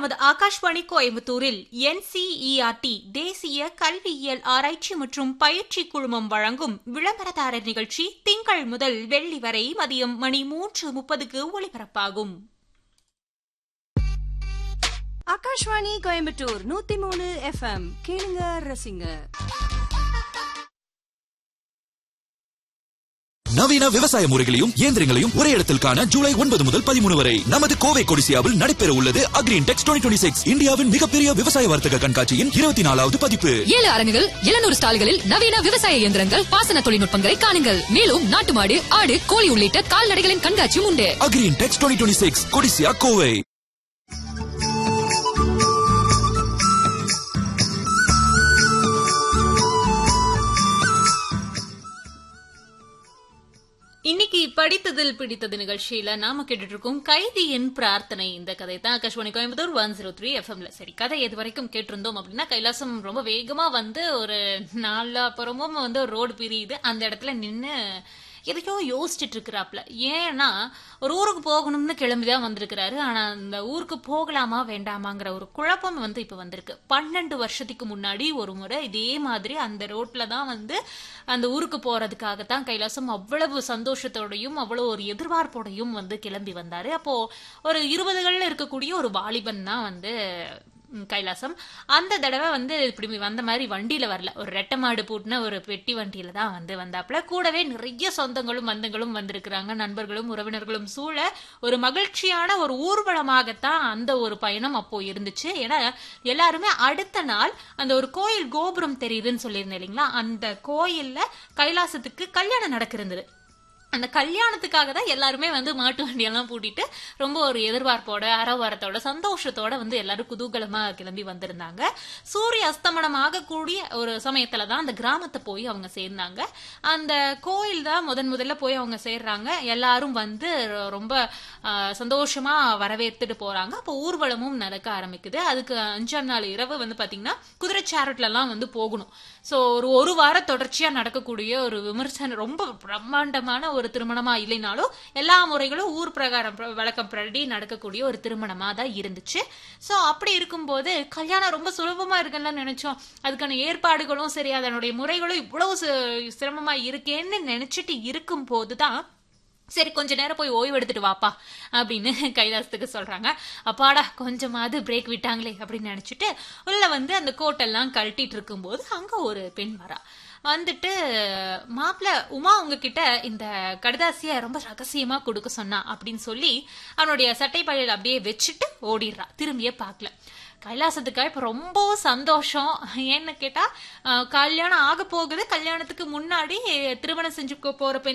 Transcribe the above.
நமது ஆகாஷ்வாணி கோயம்புத்தூரில் என்சிஇஆர்டி தேசிய கல்வியியல் ஆராய்ச்சி மற்றும் பயிற்சி குழுமம் வழங்கும் விளம்பரதாரர் நிகழ்ச்சி திங்கள் முதல் வெள்ளி வரை மதியம் மணி மூன்று முப்பதுக்கு ஒளிபரப்பாகும் ஆகாஷ்வாணி கோயம்புத்தூர் நூத்தி மூணு எஃப்எம் கேளுங்க ரசிங்க நவீன விவசாய முறைகளையும் இயந்திரங்களையும் ஒரே இடத்தில் காண ஜூலை ஒன்பது முதல் பதிமூணு வரை நமது கோவை கொடிசியாவில் நடைபெற உள்ளது அக்ரீன் டெக்ஸ் டுவெண்ட்டி சிக்ஸ் இந்தியாவின் மிகப்பெரிய விவசாய வர்த்தக கண்காட்சியின் இருபத்தி நாலாவது பதிப்பு ஏழு அரங்குகள் எழுநூறு ஸ்டால்களில் நவீன விவசாய இயந்திரங்கள் பாசன தொழில்நுட்பங்களை காணுங்கள் மேலும் நாட்டு மாடு ஆடு கோழி உள்ளிட்ட கால்நடைகளின் கண்காட்சியும் உண்டு Agri Intex twenty six Codissia Kovai இன்னைக்கு படித்ததில் பிடித்தது நிகழ்ச்சியில நாம கேட்டுட்டு இருக்கோம் கைதியின் பிரார்த்தனை இந்த கதை தான் Akashvani Coimbatore one zero three எஃப்எம்ல சரி கதை எது வரைக்கும் கேட்டிருந்தோம் அப்படின்னா கைலாசம் ரொம்ப வேகமா வந்து ஒரு நாலா புறமும் வந்து ஒரு ரோடு பிரியுது அந்த இடத்துல நின்னு எதையோ யோசிச்சுட்டு இருக்கிறாப்ல ஏன்னா ஒரு ஊருக்கு போகணும்னு கிளம்பிதான் வந்திருக்கிறாரு ஆனா அந்த ஊருக்கு போகலாமா வேண்டாமாங்கிற ஒரு குழப்பம் வந்து இப்ப வந்திருக்கு பன்னெண்டு வருஷத்துக்கு முன்னாடி ஒரு முறை இதே மாதிரி அந்த ரோட்ல தான் வந்து அந்த ஊருக்கு போறதுக்காகத்தான் கைலாசம் அவ்வளவு சந்தோஷத்தோடையும் அவ்வளவு ஒரு எதிர்பார்ப்போடையும் வந்து கிளம்பி வந்தாரு அப்போ ஒரு இருபதுகள்ல இருக்கக்கூடிய ஒரு வாலிபன் தான் வந்து ம், கைலாசம் அந்த தடவை வந்து இப்படி வந்த மாதிரி வண்டியில வரல ஒரு ரெட்டை மாடு பூட்டின ஒரு பெட்டி வண்டியில தான் வந்து வந்தாப்புல கூடவே நிறைய சொந்தங்களும் பந்தங்களும் வந்திருக்கிறாங்க நண்பர்களும் உறவினர்களும் சூழ ஒரு மகிழ்ச்சியான ஒரு ஊர்வலமாகத்தான் அந்த ஒரு பயணம் அப்போ இருந்துச்சு ஏன்னா எல்லாருமே அடுத்த நாள் அந்த ஒரு கோயில் கோபுரம் தெரியுதுன்னு சொல்லியிருந்தேன் இல்லைங்களா அந்த கோயில்ல கைலாசத்துக்கு கல்யாணம் நடக்கிறது அந்த கல்யாணத்துக்காக தான் எல்லாருமே வந்து மாட்டு வண்டியெல்லாம் பூட்டிட்டு ரொம்ப ஒரு எதிர்பார்ப்போட அரவாரத்தோட சந்தோஷத்தோட வந்து எல்லாரும் குதூகலமா கிளம்பி வந்திருந்தாங்க சூரிய அஸ்தமனம் ஆகக்கூடிய ஒரு சமயத்துல தான் அந்த கிராமத்தை போய் அவங்க சேர்ந்தாங்க அந்த கோயில் தான் முதன் முதல்ல போய் அவங்க சேர்றாங்க எல்லாரும் வந்து ரொம்ப ஆஹ், சந்தோஷமா வரவேற்றுட்டு போறாங்க அப்போ ஊர்வலமும் நடக்க ஆரம்பிக்குது அதுக்கு அஞ்சாம் நாள் இரவு வந்து பாத்தீங்கன்னா குதிரை சேரட்ல எல்லாம் வந்து போகணும் சோ ஒரு ஒரு வாரம் தொடர்ச்சியா நடக்கக்கூடிய ஒரு விமர்சனம் ரொம்ப பிரம்மாண்டமான ஒரு திருமணமா இல்லைனாலும் எல்லா முறைகளும் ஊர் பிரகாரம் பிர- வழக்கம் படி நடக்கக்கூடிய ஒரு திருமணமா தான் இருந்துச்சு சோ அப்படி இருக்கும்போது கல்யாணம் ரொம்ப சுலபமா இருக்குன்னு நினைச்சோம் அதுக்கான ஏற்பாடுகளும் சரி அதனுடைய முறைகளும் இவ்வளவு சி- சிரமமா இருக்கேன்னு நினைச்சிட்டு இருக்கும் போதுதான் சரி கொஞ்ச நேரம் போய் ஓய்வு எடுத்துட்டு வாப்பா அப்படின்னு கைலாசத்துக்கு சொல்றாங்க அப்பாடா கொஞ்சமாவது பிரேக் விட்டாங்களே அப்படின்னு நினைச்சிட்டு உள்ள வந்து அந்த கோட்டெல்லாம் கழட்டிட்டு இருக்கும்போது அங்க ஒரு பெண் வரா வந்துட்டு மாப்பிள்ள உமா உங்ககிட்ட இந்த கடுதாசிய ரொம்ப ரகசியமா கொடுக்க சொன்னா அப்படின்னு சொல்லி அவனுடைய சட்டை பழையில அப்படியே வச்சுட்டு ஓடிடுறா திரும்பியே பார்க்கல கைலாசத்துக்காக இப்ப ரொம்ப சந்தோஷம் ஏன்னு கேட்டா அஹ், கல்யாணம் ஆக போகுது கல்யாணத்துக்கு முன்னாடி திருமணம் செஞ்சு போற பெண்